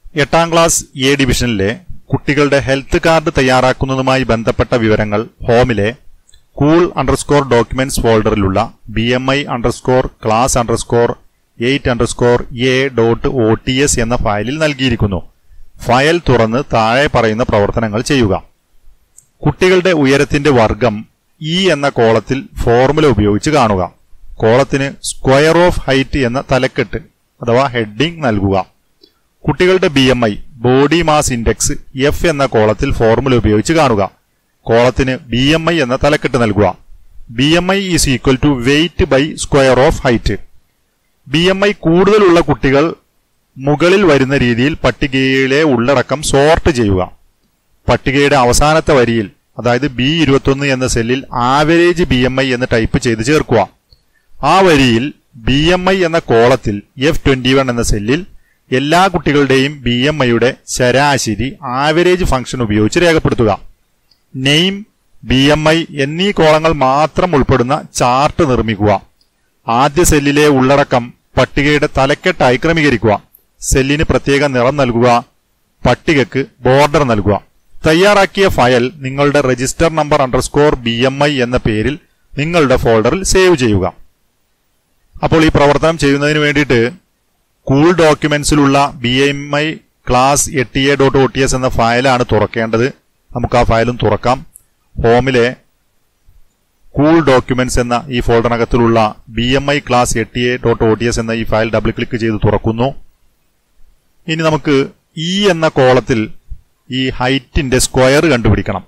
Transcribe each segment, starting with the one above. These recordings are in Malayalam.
എട്ടാം ക്ലാസ് എ ഡിവിഷനിലെ കുട്ടികളുടെ ഹെൽത്ത് കാർഡ് തയ്യാറാക്കുന്നതുമായി ബന്ധപ്പെട്ട വിവരങ്ങൾ ഹോമിലെ കൂൾ അണ്ടർസ്കോർ ഡോക്യുമെന്റ്സ് ഫോൾഡറിലുള്ള B M I underscore class underscore eight underscore A dot O T S എന്ന ഫയലിൽ നൽകിയിരിക്കുന്നു ഫയൽ തുറന്ന് താഴെ പറയുന്ന പ്രവർത്തനങ്ങൾ ചെയ്യുക കുട്ടികളുടെ ഉയരത്തിന്റെ വർഗം ഇ എന്ന കോളത്തിൽ ഫോർമുല ഉപയോഗിച്ച് കാണുക കോളത്തിന് സ്ക്വയർ ഓഫ് ഹൈറ്റ് എന്ന തലക്കെട്ട് അഥവാ ഹെഡിംഗ് നൽകുക കുട്ടികളുടെ B M I body mass index F എന്ന കോളത്തിൽ ഫോർമുല ഉപയോഗിച്ച് കാണുക കോളത്തിന് ബി എം ഐ എന്ന തലക്കെട്ട് നൽകുക B M I is equal to weight by square of height B M I കൂടുതലുള്ള കുട്ടികൾ മുകളിൽ വരുന്ന രീതിയിൽ പട്ടികയിലെ ഉള്ളടക്കം സോർട്ട് ചെയ്യുക പട്ടികയുടെ അവസാനത്തെ വരിയിൽ അതായത് ബി ഇരുപത്തൊന്ന് എന്ന സെല്ലിൽ ആവറേജ് ബി എം ഐ എന്ന് ടൈപ്പ് ചെയ്ത് ചേർക്കുക ആ വരിയിൽ ബി എം ഐ എന്ന കോളത്തിൽ എഫ് ട്വന്റി വൺ എന്ന സെല്ലിൽ എല്ലാ കുട്ടികളുടെയും ബി എം ഐയുടെ ശരാശരി ആവറേജ് ഫംഗ്ഷൻ ഉപയോഗിച്ച് രേഖപ്പെടുത്തുക നെയിം ബി എം ഐ എന്നീ കോളങ്ങൾ മാത്രം ഉൾപ്പെടുന്ന ചാർട്ട് നിർമ്മിക്കുക ആദ്യ സെല്ലിലെ ഉള്ളടക്കം പട്ടികയുടെ തലക്കെട്ടായി ക്രമീകരിക്കുക സെല്ലിന് പ്രത്യേക നിറം നൽകുക പട്ടികക്ക് ബോർഡർ നൽകുക തയ്യാറാക്കിയ ഫയൽ നിങ്ങളുടെ register number underscore B M I എന്ന പേരിൽ നിങ്ങളുടെ ഫോൾഡറിൽ സേവ് ചെയ്യുക അപ്പോൾ ഈ പ്രവർത്തനം ചെയ്യുന്നതിന് വേണ്ടിയിട്ട് കൂൾ ഡോക്യുമെന്റ്സിലുള്ള ബി എം ഐ ക്ലാസ് എട്ട് A dot O T S എന്ന ഫയലാണ് തുറക്കേണ്ടത് നമുക്ക് ആ ഫയലും തുറക്കാം ഹോമിലെ കൂൾ ഡോക്യുമെന്റ്സ് എന്ന ഈ ഫോൾഡറിനകത്തിലുള്ള ബി എം ഐ ക്ലാസ് എട്ട് A dot O T S എന്ന ഈ ഫയൽ ഡബിൾ ക്ലിക്ക് ചെയ്ത് തുറക്കുന്നു ഇനി നമുക്ക് ഇ എന്ന കോളത്തിൽ ഈ ഹൈറ്റിന്റെ സ്ക്വയർ കണ്ടുപിടിക്കണം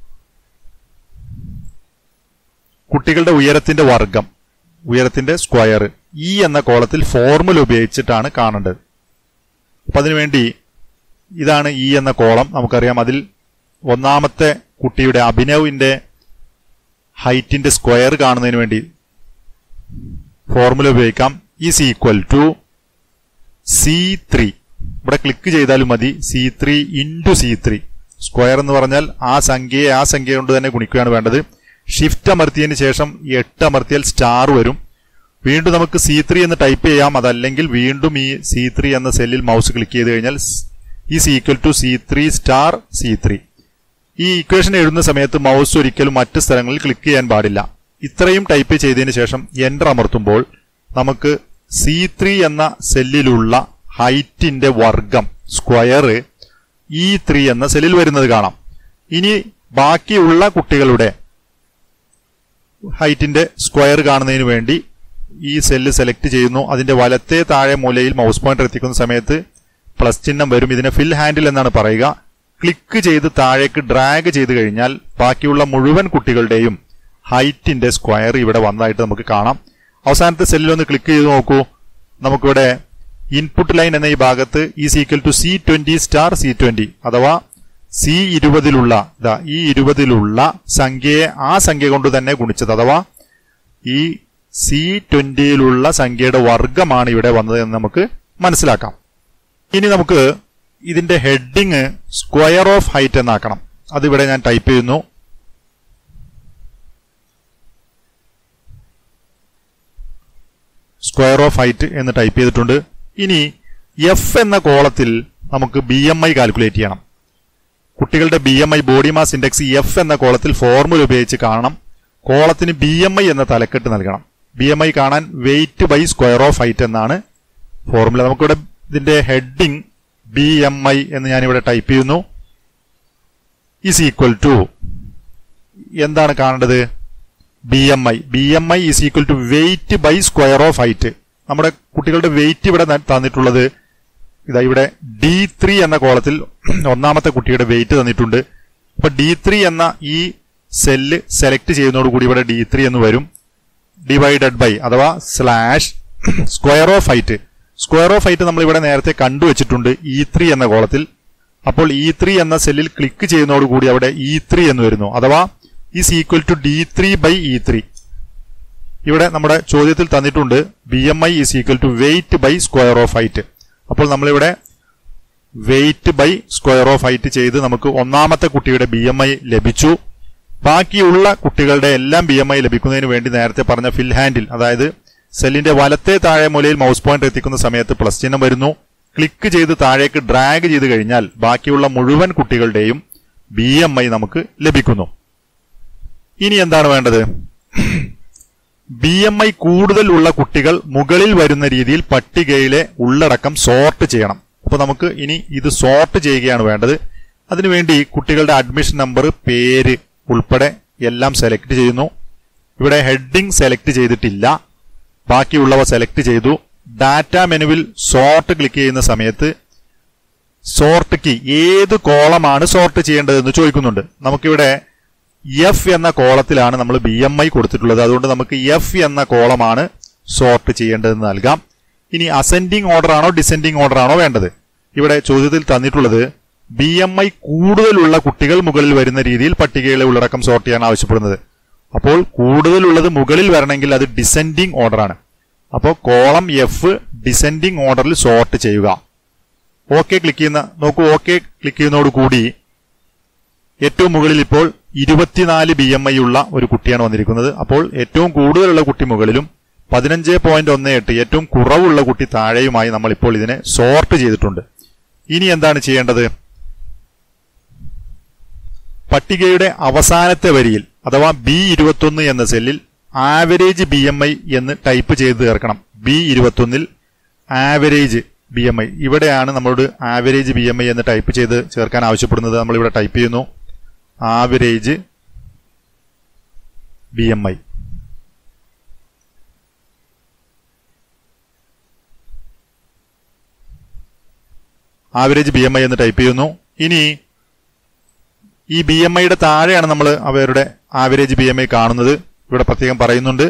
കുട്ടികളുടെ ഉയരത്തിന്റെ വർഗം ഉയരത്തിന്റെ സ്ക്വയർ ഇ എന്ന കോളത്തിൽ ഫോർമുല ഉപയോഗിച്ചിട്ടാണ് കാണേണ്ടത് അപ്പൊ അതിനുവേണ്ടി ഇതാണ് ഇ എന്ന കോളം നമുക്കറിയാം അതിൽ ഒന്നാമത്തെ കുട്ടിയുടെ അഭിനവിന്റെ ഹൈറ്റിന്റെ സ്ക്വയർ കാണുന്നതിന് വേണ്ടി ഫോർമുല ഉപയോഗിക്കാം is equal to C three ഇവിടെ ക്ലിക്ക് ചെയ്താലും മതി C three into C three square എന്ന് പറഞ്ഞാൽ ആ സംഖ്യയെ ആ സംഖ്യ കൊണ്ട് തന്നെ ഗുണിക്കുകയാണ് വേണ്ടത് ഷിഫ്റ്റ് അമർത്തിയതിന് ശേഷം എട്ട് അമർത്തിയാൽ സ്റ്റാർ വരും വീണ്ടും നമുക്ക് സി ത്രീ എന്ന് ടൈപ്പ് ചെയ്യാം അതല്ലെങ്കിൽ വീണ്ടും ഈ സി ത്രീ എന്ന സെല്ലിൽ മൗസ് ക്ലിക്ക് ചെയ്ത് കഴിഞ്ഞാൽ is equal to C three star C three ഈ ഇക്വേഷൻ എഴുതുന്ന സമയത്ത് മൗസ് ഒരിക്കലും മറ്റ് സ്ഥലങ്ങളിൽ ക്ലിക്ക് ചെയ്യാൻ പാടില്ല ഇത്രയും ടൈപ്പ് ചെയ്തതിന് ശേഷം എൻ്റർ അമർത്തുമ്പോൾ നമുക്ക് സി ത്രീ എന്ന സെല്ലിലുള്ള ഹൈറ്റിന്റെ വർഗം സ്ക്വയർ ഇ ത്രീ എന്ന സെല്ലിൽ വരുന്നത് കാണാം ഇനി ബാക്കിയുള്ള കുട്ടികളുടെ ഹൈറ്റിന്റെ സ്ക്വയർ കാണുന്നതിന് വേണ്ടി ഈ സെല്ല് സെലക്ട് ചെയ്യുന്നു അതിന്റെ വലത്തെ താഴെ മൂലയിൽ മൗസ് പോയിന്റർ എത്തിക്കുന്ന സമയത്ത് പ്ലസ് ചിഹ്നം വരും ഇതിനെ ഫിൽ ഹാൻഡിൽ എന്നാണ് പറയുക ക്ലിക്ക് ചെയ്ത് താഴേക്ക് ഡ്രാഗ് ചെയ്ത് കഴിഞ്ഞാൽ ബാക്കിയുള്ള മുഴുവൻ കുട്ടികളുടെയും ഹൈറ്റിന്റെ സ്ക്വയർ ഇവിടെ വന്നതായിട്ട് നമുക്ക് കാണാം അവസാനത്തെ സെല്ലിൽ ഒന്ന് ക്ലിക്ക് ചെയ്ത് നോക്കൂ നമുക്കിവിടെ ഇൻപുട്ട് ലൈൻ എന്ന ഈ ഭാഗത്ത് is equal to C twenty star C twenty അഥവാ സി ഇരുപതിലുള്ള ഇതാ ഈ ഇരുപതിലുള്ള സംഖ്യയെ ആ സംഖ്യ കൊണ്ട് തന്നെ ഗുണിച്ചത് അഥവാ ഈ സി ട്വന്റിയിലുള്ള സംഖ്യയുടെ വർഗമാണ് ഇവിടെ വന്നത് എന്ന് നമുക്ക് മനസ്സിലാക്കാം ഇനി നമുക്ക് ഇതിന്റെ ഹെഡിങ് സ്ക്വയർ ഓഫ് ഹൈറ്റ് എന്നാക്കണം അതിവിടെ ഞാൻ ടൈപ്പ് ചെയ്യുന്നു സ്ക്വയർ ഓഫ് ഹൈറ്റ് എന്ന് ടൈപ്പ് ചെയ്തിട്ടുണ്ട് ഇനി എഫ് എന്ന കോളത്തിൽ നമുക്ക് ബി എം ഐ കാൽക്കുലേറ്റ് ചെയ്യണം കുട്ടികളുടെ B M I body mass index F എന്ന കോളത്തിൽ ഫോർമുല ഉപയോഗിച്ച് കാണണം കോളത്തിന് ബി എം ഐ എന്ന തലക്കെട്ട് നൽകണം ബി എം ഐ കാണാൻ weight by square of height എന്നാണ് ഫോർമുല നമുക്കിവിടെ ഇതിന്റെ ഹെഡിങ് ബി എം ഐ എന്ന് ഞാനിവിടെ ടൈപ്പ് ചെയ്യുന്നു ഈസ് ഈക്വൽ ടു എന്താണ് കാണേണ്ടത് B M I B M I is equal to weight by square of height നമ്മുടെ കുട്ടികളുടെ വെയിറ്റ് ഇവിടെ ന- തന്നിട്ടുള്ളത് ഇതാ ഇവിടെ ഡി ത്രീ എന്ന കോളത്തിൽ ഒന്നാമത്തെ കുട്ടിയുടെ വെയിറ്റ് തന്നിട്ടുണ്ട് അപ്പൊ ഡി ത്രീ എന്ന ഈ സെല്ല് സെലക്ട് ചെയ്യുന്നതോടുകൂടി ഇവിടെ ഡി ത്രീ എന്ന് വരും ഡിവൈഡഡ് ബൈ അഥവാ slash square of height square of height നമ്മൾ ഇവിടെ നേരത്തെ കണ്ടുവച്ചിട്ടുണ്ട് ഇ ത്രീ എന്ന കോളത്തിൽ അപ്പോൾ ഇ ത്രീ എന്ന സെല്ലിൽ ക്ലിക്ക് ചെയ്യുന്നതോടുകൂടി അവിടെ ഇ ത്രീ എന്ന് വരുന്നു അഥവാ is equal to D three by E three ഇവിടെ നമ്മുടെ ചോദ്യത്തിൽ തന്നിട്ടുണ്ട് B M I is equal to weight by square of height അപ്പോൾ നമ്മളിവിടെ weight by square of height ചെയ്ത് നമുക്ക് ഒന്നാമത്തെ കുട്ടിയുടെ ബി എം ഐ ലഭിച്ചു ബാക്കിയുള്ള കുട്ടികളുടെ എല്ലാം ബി എം ഐ ലഭിക്കുന്നതിന് വേണ്ടി നേരത്തെ പറഞ്ഞ ഫിൽ ഹാൻഡിൽ അതായത് സെല്ലിന്റെ വലത്തെ താഴെ മൂലയിൽ മൗസ് പോയിന്റ് എത്തിക്കുന്ന സമയത്ത് പ്ലസ് ചിഹ്നം വരുന്നു ക്ലിക്ക് ചെയ്ത് താഴേക്ക് ഡ്രാഗ് ചെയ്ത് കഴിഞ്ഞാൽ ബാക്കിയുള്ള മുഴുവൻ കുട്ടികളുടെയും ബി എം ഐ നമുക്ക് ലഭിക്കുന്നു ഇനി എന്താണ് വേണ്ടത് ബി എം ഐ കൂടുതൽ ഉള്ള കുട്ടികൾ മുകളിൽ വരുന്ന രീതിയിൽ പട്ടികയിലെ ഉള്ളടക്കം സോർട്ട് ചെയ്യണം അപ്പൊ നമുക്ക് ഇനി ഇത് സോർട്ട് ചെയ്യുകയാണ് വേണ്ടത് അതിനുവേണ്ടി കുട്ടികളുടെ അഡ്മിഷൻ നമ്പർ പേര് ഉൾപ്പെടെ എല്ലാം സെലക്ട് ചെയ്യുന്നു ഇവിടെ ഹെഡിംഗ് സെലക്ട് ചെയ്തിട്ടില്ല ബാക്കിയുള്ളവ സെലക്ട് ചെയ്തു ഡാറ്റ മെനുവിൽ സോർട്ട് ക്ലിക്ക് ചെയ്യുന്ന സമയത്ത് സോർട്ട് കീ ഏത് കോളമാണ് സോർട്ട് ചെയ്യേണ്ടതെന്ന് ചോദിക്കുന്നുണ്ട് നമുക്കിവിടെ എഫ് എന്ന കോളത്തിലാണ് നമ്മൾ ബി എം ഐ കൊടുത്തിട്ടുള്ളത് അതുകൊണ്ട് നമുക്ക് എഫ് എന്ന കോളമാണ് സോർട്ട് ചെയ്യേണ്ടതെന്ന് നൽകാം ഇനി അസെൻഡിങ് ഓർഡർ ആണോ ഡിസെൻഡിങ് ഓർഡർ ആണോ വേണ്ടത് ഇവിടെ ചോദ്യത്തിൽ തന്നിട്ടുള്ളത് ബി എം ഐ കൂടുതലുള്ള കുട്ടികൾ മുകളിൽ വരുന്ന രീതിയിൽ പട്ടികയിലെ ഉള്ളടക്കം സോർട്ട് ചെയ്യാൻ ആവശ്യപ്പെടുന്നത് അപ്പോൾ കൂടുതലുള്ളത് മുകളിൽ വരണമെങ്കിൽ അത് ഡിസെൻഡിങ് ഓർഡർ ആണ് അപ്പോൾ കോളം എഫ് ഡിസെൻഡിങ് ഓർഡറിൽ സോർട്ട് ചെയ്യുക ഓക്കെ ക്ലിക്ക് ചെയ്യുന്ന നോക്കൂ ഓക്കെ ക്ലിക്ക് ചെയ്യുന്നതോട് കൂടി ഏറ്റവും മുകളിൽ ഇപ്പോൾ ഇരുപത്തിനാല് ബി എം ഐ ഉള്ള ഒരു കുട്ടിയാണ് വന്നിരിക്കുന്നത് അപ്പോൾ ഏറ്റവും കൂടുതലുള്ള കുട്ടി മുകളിലും പതിനഞ്ച് പോയിന്റ് ഒന്ന് എട്ട് ഏറ്റവും കുറവുള്ള കുട്ടി താഴെയുമായി നമ്മൾ ഇപ്പോൾ ഇതിനെ സോർട്ട് ചെയ്തിട്ടുണ്ട് ഇനി എന്താണ് ചെയ്യേണ്ടത് പട്ടികയുടെ അവസാനത്തെ വരിയിൽ അഥവാ ബി ഇരുപത്തൊന്ന് എന്ന സെല്ലിൽ ആവറേജ് ബി എം ഐ എന്ന് ടൈപ്പ് ചെയ്ത് ചേർക്കണം ബി ഇരുപത്തൊന്നിൽ ആവറേജ് ബി എം ഐ ഇവിടെയാണ് നമ്മളോട് ആവറേജ് ബി എം ഐ എന്ന് ടൈപ്പ് ചെയ്ത് ചേർക്കാൻ ആവശ്യപ്പെടുന്നത് നമ്മൾ ഇവിടെ ടൈപ്പ് ചെയ്യുന്നു average B M I average B M I എന്ന് ടൈപ്പ് ചെയ്യുന്നു ഇനി ഈ ബി എം ഐയുടെ താഴെയാണ് നമ്മൾ അവരുടെ ആവറേജ് ബി എം ഐ കാണുന്നത് ഇവിടെ പ്രത്യേകം പറയുന്നുണ്ട്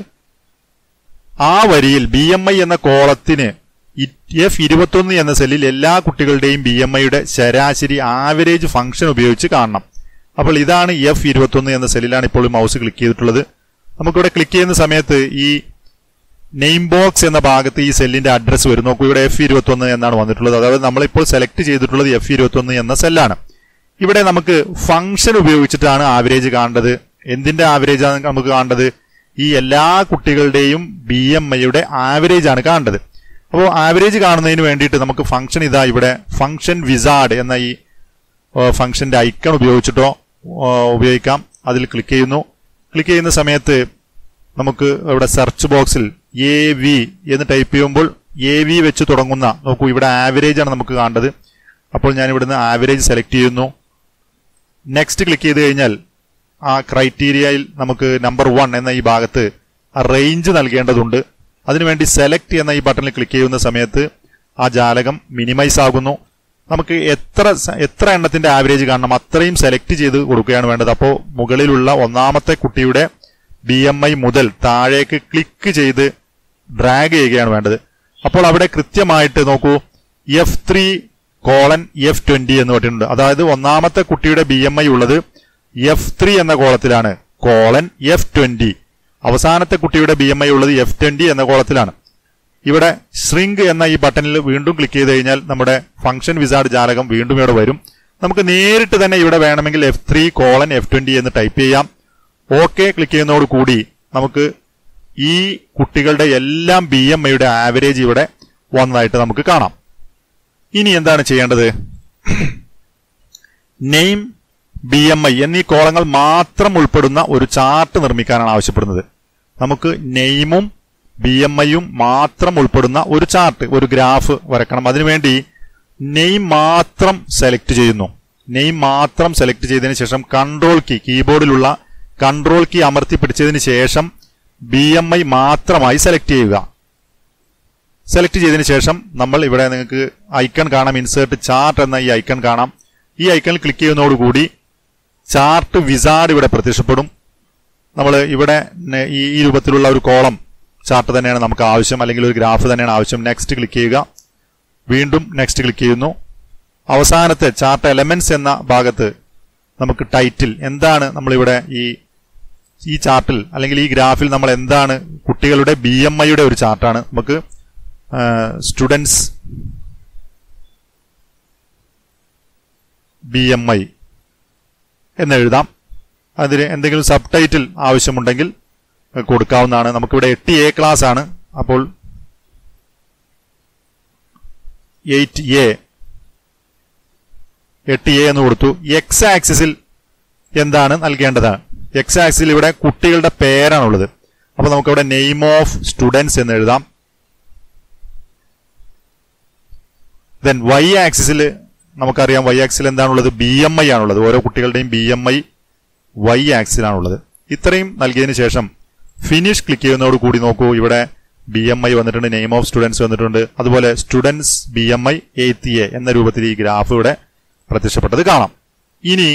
ആ വരിയിൽ ബി എം ഐ എന്ന കോളത്തിന് എഫ് ഇരുപത്തൊന്ന് എന്ന സെല്ലിൽ എല്ലാ കുട്ടികളുടെയും ബി എം ഐയുടെ ശരാശരി ആവറേജ് ഫംഗ്ഷൻ ഉപയോഗിച്ച് കാണണം അപ്പോൾ ഇതാണ് എഫ് ഇരുപത്തൊന്ന് എന്ന സെല്ലിലാണ് ഇപ്പോൾ മൗസ് ക്ലിക്ക് ചെയ്തിട്ടുള്ളത് നമുക്കിവിടെ ക്ലിക്ക് ചെയ്യുന്ന സമയത്ത് ഈ നെയിം ബോക്സ് എന്ന ഭാഗത്ത് ഈ സെല്ലിന്റെ അഡ്രസ്സ് വരും നോക്കൂ ഇവിടെ എഫ് ഇരുപത്തൊന്ന് എന്നാണ് വന്നിട്ടുള്ളത് അതായത് നമ്മളിപ്പോൾ സെലക്ട് ചെയ്തിട്ടുള്ളത് എഫ് ഇരുപത്തൊന്ന് എന്ന സെല്ലാണ് ഇവിടെ നമുക്ക് ഫംഗ്ഷൻ ഉപയോഗിച്ചിട്ടാണ് ആവറേജ് കാണേണ്ടത് എന്തിന്റെ ആവറേജ് ആണ് നമുക്ക് കാണേണ്ടത് ഈ എല്ലാ കുട്ടികളുടെയും ബി എം ഐയുടെ ആവറേജ് ആണ് കാണേണ്ടത് അപ്പോൾ ആവറേജ് കാണുന്നതിന് വേണ്ടിയിട്ട് നമുക്ക് ഫംഗ്ഷൻ ഇതാ ഇവിടെ ഫംഗ്ഷൻ വിസാർഡ് എന്ന ഈ ഫംഗ്ഷന്റെ ഐക്കൺ ഉപയോഗിച്ചിട്ടോ ആ, ഉപയോഗിക്കാം അതിൽ ക്ലിക്ക് ചെയ്യുന്നു ക്ലിക്ക് ചെയ്യുന്ന സമയത്ത് നമുക്ക് ഇവിടെ സെർച്ച് ബോക്സിൽ എ വി എന്ന് ടൈപ്പ് ചെയ്യുമ്പോൾ എ വി വെച്ച് തുടങ്ങുന്ന നോക്കൂ ഇവിടെ ആവറേജ് ആണ് നമുക്ക് കാണേണ്ടത് അപ്പോൾ ഞാൻ ഇവിടുന്ന് ആവറേജ് സെലക്ട് ചെയ്യുന്നു നെക്സ്റ്റ് ക്ലിക്ക് ചെയ്ത് കഴിഞ്ഞാൽ ആ ക്രൈറ്റീരിയയിൽ നമുക്ക് നമ്പർ വൺ എന്ന ഈ ഭാഗത്ത് ആ റേഞ്ച് നൽകേണ്ടതുണ്ട് അതിനുവേണ്ടി സെലക്ട് എന്ന ഈ ബട്ടണിൽ ക്ലിക്ക് ചെയ്യുന്ന സമയത്ത് ആ ജാലകം മിനിമൈസ് ആകുന്നു നമുക്ക് എത്ര സ- എത്ര എണ്ണത്തിന്റെ ആവറേജ് കാണണം അത്രയും സെലക്ട് ചെയ്ത് കൊടുക്കുകയാണ് വേണ്ടത് അപ്പോൾ മുകളിലുള്ള ഒന്നാമത്തെ കുട്ടിയുടെ ബി എം ഐ മുതൽ താഴേക്ക് ക്ലിക്ക് ചെയ്ത് ഡ്രാഗ് ചെയ്യുകയാണ് വേണ്ടത് അപ്പോൾ അവിടെ കൃത്യമായിട്ട് നോക്കൂ F three colon F twenty എന്ന് പറഞ്ഞിട്ടുണ്ട് അതായത് ഒന്നാമത്തെ കുട്ടിയുടെ ബി എം ഐ ഉള്ളത് എഫ് ത്രീ എന്ന കോളത്തിലാണ് കോളൻ എഫ് ട്വന്റി അവസാനത്തെ കുട്ടിയുടെ ബി എം ഐ ഉള്ളത് എഫ് ട്വന്റി എന്ന കോളത്തിലാണ് ഇവിടെ ശ്രിങ്ക് എന്ന ഈ ബട്ടണിൽ വീണ്ടും ക്ലിക്ക് ചെയ്ത് കഴിഞ്ഞാൽ നമ്മുടെ ഫംഗ്ഷൻ വിസാർഡ് ജാലകം വീണ്ടും ഇവിടെ വരും നമുക്ക് നേരിട്ട് തന്നെ ഇവിടെ വേണമെങ്കിൽ F three colon F twenty എന്ന് ടൈപ്പ് ചെയ്യാം ഓക്കെ ക്ലിക്ക് ചെയ്യുന്നതോട് കൂടി നമുക്ക് ഈ കുട്ടികളുടെ എല്ലാം ബി എം ഐയുടെ ആവറേജ് ഇവിടെ വന്നതായിട്ട് നമുക്ക് കാണാം ഇനി എന്താണ് ചെയ്യേണ്ടത് നെയിം ബി എം ഐ എന്നീ കോളങ്ങൾ മാത്രം ഉൾപ്പെടുന്ന ഒരു ചാർട്ട് നിർമ്മിക്കാനാണ് ആവശ്യപ്പെടുന്നത് നമുക്ക് നെയിമും ബി എം ഐയും മാത്രം ഉൾപ്പെടുന്ന ഒരു ചാർട്ട് ഒരു ഗ്രാഫ് വരക്കണം അതിനുവേണ്ടി നെയിം മാത്രം സെലക്ട് ചെയ്യുന്നു നെയിം മാത്രം സെലക്ട് ചെയ്തതിന് ശേഷം കൺട്രോൾ കീ കീബോർഡിലുള്ള കൺട്രോൾ കീ അമർത്തി പിടിച്ചതിന് ശേഷം ബി എം ഐ മാത്രമായി സെലക്ട് ചെയ്യുക സെലക്ട് ചെയ്തതിന് ശേഷം നമ്മൾ ഇവിടെ നിങ്ങൾക്ക് ഐക്കൺ കാണാം ഇൻസേർട്ട് ചാർട്ട് എന്ന ഈ ഐക്കൺ കാണാം ഈ ഐക്കണിൽ ക്ലിക്ക് ചെയ്യുന്നതോടുകൂടി ചാർട്ട് വിസാർഡ് ഇവിടെ പ്രത്യക്ഷപ്പെടും നമ്മൾ ഇവിടെ നെ- ഈ ഈ രൂപത്തിലുള്ള ഒരു കോളം ചാർട്ട് തന്നെയാണ് നമുക്ക് ആവശ്യം അല്ലെങ്കിൽ ഒരു ഗ്രാഫ് തന്നെയാണ് ആവശ്യം നെക്സ്റ്റ് ക്ലിക്ക് ചെയ്യുക വീണ്ടും നെക്സ്റ്റ് ക്ലിക്ക് ചെയ്യുന്നു അവസാനത്തെ ചാർട്ട് എലമെന്റ്സ് എന്ന ഭാഗത്ത് നമുക്ക് ടൈറ്റിൽ എന്താണ് നമ്മളിവിടെ ഈ ഈ ചാർട്ടിൽ അല്ലെങ്കിൽ ഈ ഗ്രാഫിൽ നമ്മൾ എന്താണ് കുട്ടികളുടെ ബി എം ഐയുടെ ഒരു ചാർട്ടാണ് നമുക്ക് സ്റ്റുഡൻസ് ബി എം ഐ എന്ന് എഴുതാം അതിന് എന്തെങ്കിലും സബ് ടൈറ്റിൽ ആവശ്യമുണ്ടെങ്കിൽ ഏഹ്, കൊടുക്കാവുന്നതാണ് നമുക്കിവിടെ എട്ട് എ ക്ലാസ് ആണ് അപ്പോൾ എയ്റ്റ് എ എട്ട് എ എന്ന് കൊടുത്തു എക്സ് ആക്സിസിൽ എന്താണ് നൽകേണ്ടത് എക്സ് ആക്സിൽ ഇവിടെ കുട്ടികളുടെ പേരാണുള്ളത് അപ്പൊ നമുക്കിവിടെ നെയിം ഓഫ് സ്റ്റുഡൻസ് എന്ന് എഴുതാം ദെൻ വൈ ആക്സിസിൽ നമുക്കറിയാം വൈ ആക്സിൽ എന്താണുള്ളത് ബി എം ഐ ആണുള്ളത് ഓരോ കുട്ടികളുടെയും ബി എം ഐ വൈ ആക്സിലാണുള്ളത് ഇത്രയും നൽകിയതിനു ശേഷം ഫിനിഷ് ക്ലിക്ക് ചെയ്യുന്നതോട് കൂടി നോക്കൂ ഇവിടെ ബി എം ഐ വന്നിട്ടുണ്ട് നെയിം ഓഫ് സ്റ്റുഡൻസ് വന്നിട്ടുണ്ട് അതുപോലെ students B M I eighth A എന്ന രൂപത്തിൽ ഈ ഗ്രാഫ് ഇവിടെ പ്രത്യക്ഷപ്പെട്ടത് കാണാം ഇനി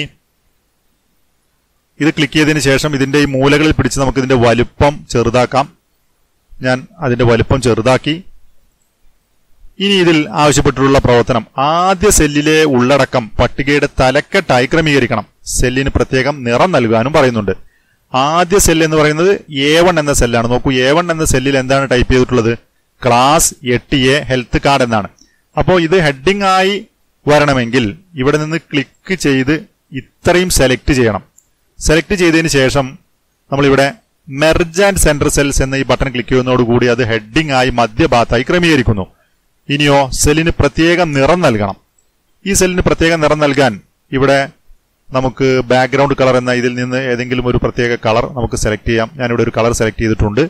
ഇത് ക്ലിക്ക് ചെയ്തതിന് ശേഷം ഇതിന്റെ ഈ മൂലകളിൽ പിടിച്ച് നമുക്ക് ഇതിന്റെ വലുപ്പം ചെറുതാക്കാം ഞാൻ അതിന്റെ വലുപ്പം ചെറുതാക്കി ഇനി ഇതിൽ ആവശ്യപ്പെട്ടിട്ടുള്ള പ്രവർത്തനം ആദ്യ സെല്ലിലെ ഉള്ളടക്കം പട്ടികയുടെ തലക്കെട്ടായി ക്രമീകരിക്കണം സെല്ലിന് പ്രത്യേകം നിറം നൽകാനും പറയുന്നുണ്ട് ആദ്യ സെൽ എന്ന് പറയുന്നത് എ വൺ എന്ന സെല്ലാണ് നോക്കൂ എ വൺ എന്ന സെല്ലിൽ എന്താണ് ടൈപ്പ് ചെയ്തിട്ടുള്ളത് ക്ലാസ് എട്ട് എ ഹെൽത്ത് കാർഡ് എന്നാണ് അപ്പോൾ ഇത് ഹെഡിംഗ് ആയി വരണമെങ്കിൽ ഇവിടെ നിന്ന് ക്ലിക്ക് ചെയ്ത് ഇത്രയും സെലക്ട് ചെയ്യണം സെലക്ട് ചെയ്തതിന് ശേഷം നമ്മളിവിടെ മെർജ് ആൻഡ് സെൻറ്റർ സെൽസ് എന്ന ഈ ബട്ടൺ ക്ലിക്ക് ചെയ്യുന്നതോടുകൂടി അത് ഹെഡിംഗ് ആയി മധ്യഭാഗത്തായി ക്രമീകരിക്കുന്നു ഇനിയോ സെല്ലിന് പ്രത്യേക നിറം നൽകണം ഈ സെല്ലിന് പ്രത്യേക നിറം നൽകാൻ ഇവിടെ നമുക്ക് ബാക്ക്ഗ്രൗണ്ട് കളർ എന്ന ഇതിൽ നിന്ന് ഏതെങ്കിലും ഒരു പ്രത്യേക കളർ നമുക്ക് സെലക്ട് ചെയ്യാം ഞാനിവിടെ ഒരു കളർ സെലക്ട് ചെയ്തിട്ടുണ്ട്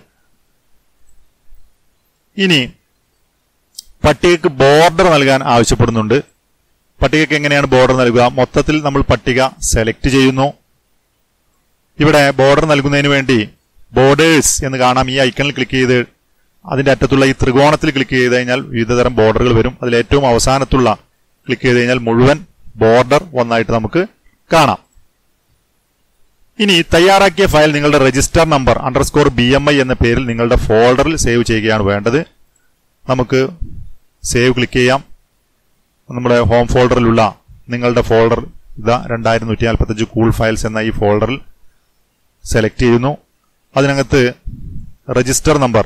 ഇനി പട്ടികയ്ക്ക് ബോർഡർ നൽകാൻ ആവശ്യപ്പെടുന്നുണ്ട് പട്ടികയ്ക്ക് എങ്ങനെയാണ് ബോർഡർ നൽകുക മൊത്തത്തിൽ നമ്മൾ പട്ടിക സെലക്ട് ചെയ്യുന്നു ഇവിടെ ബോർഡർ നൽകുന്നതിന് വേണ്ടി ബോർഡേഴ്സ് എന്ന് കാണാം ഈ ഐക്കണിൽ ക്ലിക്ക് ചെയ്ത് അതിന്റെ അറ്റത്തുള്ള ഈ ത്രികോണത്തിൽ ക്ലിക്ക് ചെയ്ത് കഴിഞ്ഞാൽ വിവിധതരം ബോർഡറുകൾ വരും അതിൽ ഏറ്റവും അവസാനത്തുള്ള ക്ലിക്ക് ചെയ്ത് കഴിഞ്ഞാൽ മുഴുവൻ ബോർഡർ ഒന്നായിട്ട് നമുക്ക് കാണാം ഇനി തയ്യാറാക്കിയ ഫയൽ നിങ്ങളുടെ register number underscore B M I എന്ന പേരിൽ നിങ്ങളുടെ ഫോൾഡറിൽ സേവ് ചെയ്യുകയാണ് വേണ്ടത് നമുക്ക് സേവ് ക്ലിക്ക് ചെയ്യാം നമ്മുടെ ഹോം ഫോൾഡറിലുള്ള നിങ്ങളുടെ ഫോൾഡർ ഇതാ രണ്ടായിരത്തി നൂറ്റി നാൽപ്പത്തഞ്ച് കൂൾ ഫയൽസ് എന്ന ഈ ഫോൾഡറിൽ സെലക്ട് ചെയ്യുന്നു അതിനകത്ത് രജിസ്റ്റർ നമ്പർ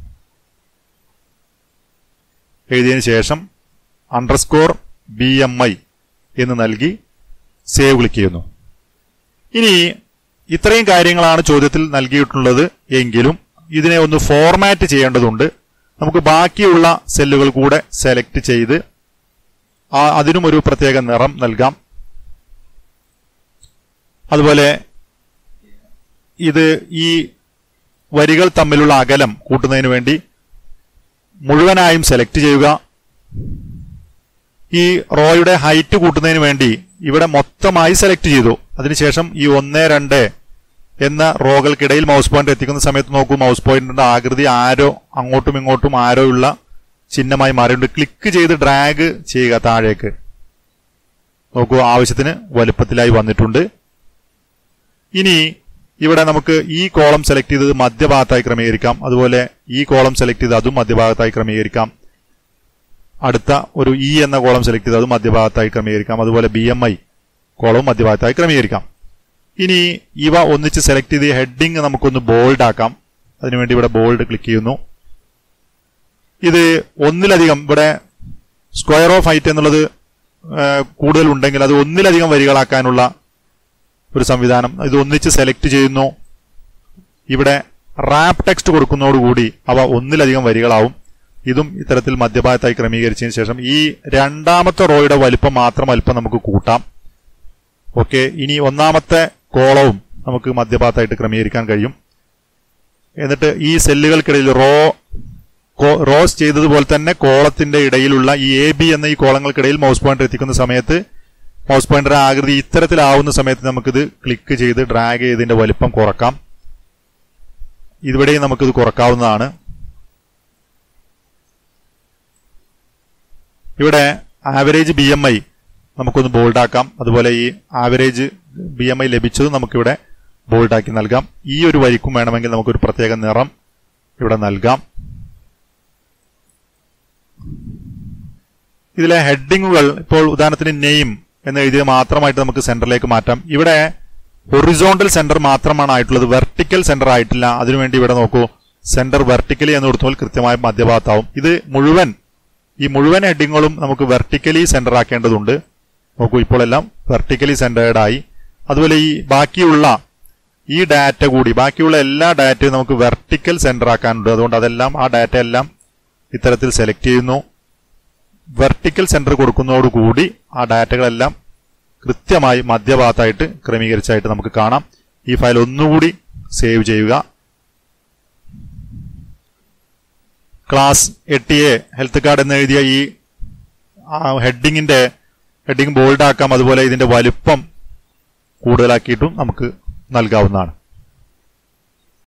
എഴുതിയതിനു ശേഷം അണ്ടർസ്കോർ ബി എം ഐ എന്ന് നൽകി സേവ് ക്ലിക്ക് ചെയ്യുന്നു ഇനി ഇത്രയും കാര്യങ്ങളാണ് ചോദ്യത്തിൽ നൽകിയിട്ടുള്ളത് എങ്കിലും ഇതിനെ ഒന്ന് ഫോർമാറ്റ് ചെയ്യേണ്ടതുണ്ട് നമുക്ക് ബാക്കിയുള്ള സെല്ലുകൾ കൂടെ സെലക്ട് ചെയ്ത് ആ- അതിനും ഒരു പ്രത്യേക നിറം നൽകാം അതുപോലെ ഇത് ഈ വരികൾ തമ്മിലുള്ള അകലം കൂട്ടുന്നതിന് വേണ്ടി മുഴുവനായും സെലക്ട് ചെയ്യുക ഈ റോയുടെ ഹൈറ്റ് കൂട്ടുന്നതിന് വേണ്ടി ഇവിടെ മൊത്തമായി സെലക്ട് ചെയ്തു അതിനുശേഷം ഈ ഒന്ന് രണ്ട് എന്ന റോകൾക്കിടയിൽ മൗസ് പോയിന്റ് എത്തിക്കുന്ന സമയത്ത് നോക്കൂ മൗസ് പോയിന്റിന്റെ ആകൃതി ആരോ അങ്ങോട്ടും ഇങ്ങോട്ടും ആരോ ഉള്ള ചിഹ്നമായി മാറിയിട്ടുണ്ട് ക്ലിക്ക് ചെയ്ത് ഡ്രാഗ് ചെയ്യുക താഴേക്ക് നോക്കൂ ആവശ്യത്തിന് വലുപ്പത്തിലായി വന്നിട്ടുണ്ട് ഇനി ഇവിടെ നമുക്ക് ഈ കോളം സെലക്ട് ചെയ്തത് മധ്യഭാഗത്തായി ക്രമീകരിക്കാം അതുപോലെ ഈ കോളം സെലക്ട് ചെയ്ത് അതും മധ്യഭാഗത്തായി ക്രമീകരിക്കാം അടുത്ത ഒരു ഇ എന്ന കോളം സെലക്ട് ചെയ്ത് അതും മധ്യഭാഗത്തായി ക്രമീകരിക്കാം അതുപോലെ ബി എം ഐ കോളവും മധ്യഭാഗത്തായി ക്രമീകരിക്കാം ഇനി ഇവ ഒന്നിച്ച് സെലക്ട് ചെയ്ത് ഹെഡിങ് നമുക്കൊന്ന് ബോൾഡ് ആക്കാം അതിനുവേണ്ടി ഇവിടെ ബോൾഡ് ക്ലിക്ക് ചെയ്യുന്നു ഇത് ഒന്നിലധികം ഇവിടെ സ്ക്വയർ ഓഫ് ഹൈറ്റ് എന്നുള്ളത് ആ, കൂടുതൽ ഉണ്ടെങ്കിൽ അത് ഒന്നിലധികം വരികളാക്കാനുള്ള ഒരു സംവിധാനം ഇത് ഒന്നിച്ച് സെലക്ട് ചെയ്യുന്നു ഇവിടെ റാപ്പ് ടെക്സ്റ്റ് കൊടുക്കുന്നതോടുകൂടി അവ ഒന്നിലധികം വരികളാവും ഇതും ഇത്തരത്തിൽ മധ്യഭാഗത്തായി ക്രമീകരിച്ചതിന് ശേഷം ഈ രണ്ടാമത്തെ റോയുടെ വലിപ്പം മാത്രം അല്പം നമുക്ക് കൂട്ടാം ഓക്കെ ഇനി ഒന്നാമത്തെ കോളവും നമുക്ക് മധ്യഭാഗത്തായിട്ട് ക്രമീകരിക്കാൻ കഴിയും എന്നിട്ട് ഈ സെല്ലുകൾക്കിടയിൽ റോ കോ- റോസ് ചെയ്തതുപോലെ തന്നെ കോളത്തിന്റെ ഇടയിലുള്ള ഈ എ ബി എന്ന ഈ കോളങ്ങൾക്കിടയിൽ മൗസ് പോയിന്റർ എത്തിക്കുന്ന സമയത്ത് മൗസ് പോയിന്റർ ആകൃതി ഇത്തരത്തിലാവുന്ന സമയത്ത് നമുക്കിത് ക്ലിക്ക് ചെയ്ത് ഡ്രാഗ് ചെയ്തതിന്റെ വലിപ്പം കുറക്കാം ഇവിടെയും നമുക്കിത് കുറക്കാവുന്നതാണ് ഇവിടെ ആവറേജ് ബി എം ഐ നമുക്കൊന്ന് ബോൾഡാക്കാം അതുപോലെ ഈ ആവറേജ് ബി എം ഐ ലഭിച്ചത് നമുക്കിവിടെ ബോൾഡാക്കി നൽകാം ഈ ഒരു വരിക്കും വേണമെങ്കിൽ നമുക്കൊരു പ്രത്യേക നിറം ഇവിടെ നൽകാം ഇതിലെ ഹെഡിങ്ങുകൾ ഇപ്പോൾ ഉദാഹരണത്തിന് നെയിം എന്ന് എഴുതിയത് മാത്രമായിട്ട് നമുക്ക് സെന്ററിലേക്ക് മാറ്റാം ഇവിടെ ഹൊറിസോണ്ടൽ സെന്റർ മാത്രമാണ് ആയിട്ടുള്ളത് വെർട്ടിക്കൽ സെന്റർ ആയിട്ടില്ല അതിനുവേണ്ടി ഇവിടെ നോക്കൂ സെന്റർ വെർട്ടിക്കലി എന്ന് കൊടുത്താൽ കൃത്യമായ മധ്യഭാഗത്താവും ഇത് മുഴുവൻ ഈ മുഴുവൻ ഹെഡിങ്ങുകളും നമുക്ക് വെർട്ടിക്കലി സെന്റർ ആക്കേണ്ടതുണ്ട് നോക്കൂ ഇപ്പോൾ എല്ലാം വെർട്ടിക്കലി സെന്റേർഡ് ആയി അതുപോലെ ഈ ബാക്കിയുള്ള ഈ ഡാറ്റ കൂടി ബാക്കിയുള്ള എല്ലാ ഡാറ്റയും നമുക്ക് വെർട്ടിക്കൽ സെന്റർ ആക്കാനുണ്ട് അതുകൊണ്ട് അതെല്ലാം ആ ഡാറ്റ എല്ലാം ഇത്തരത്തിൽ സെലക്ട് ചെയ്യുന്നു വെർട്ടിക്കൽ സെന്റർ കൊടുക്കുന്നതോടുകൂടി ആ ഡാറ്റകളെല്ലാം കൃത്യമായി മധ്യഭാഗത്തായിട്ട് ക്രമീകരിച്ചായിട്ട് നമുക്ക് കാണാം ഈ ഫയൽ ഒന്നുകൂടി സേവ് ചെയ്യുക ക്ലാസ് എട്ട് എ ഹെൽത്ത് കാർഡ് എന്ന് എഴുതിയ ഈ ഹെഡിങ്ങിന്റെ ഹെഡിങ് ബോൾഡ് ആക്കാം അതുപോലെ ഇതിന്റെ വലുപ്പം കൂടുതലാക്കിയിട്ടും നമുക്ക് നൽകാവുന്നതാണ്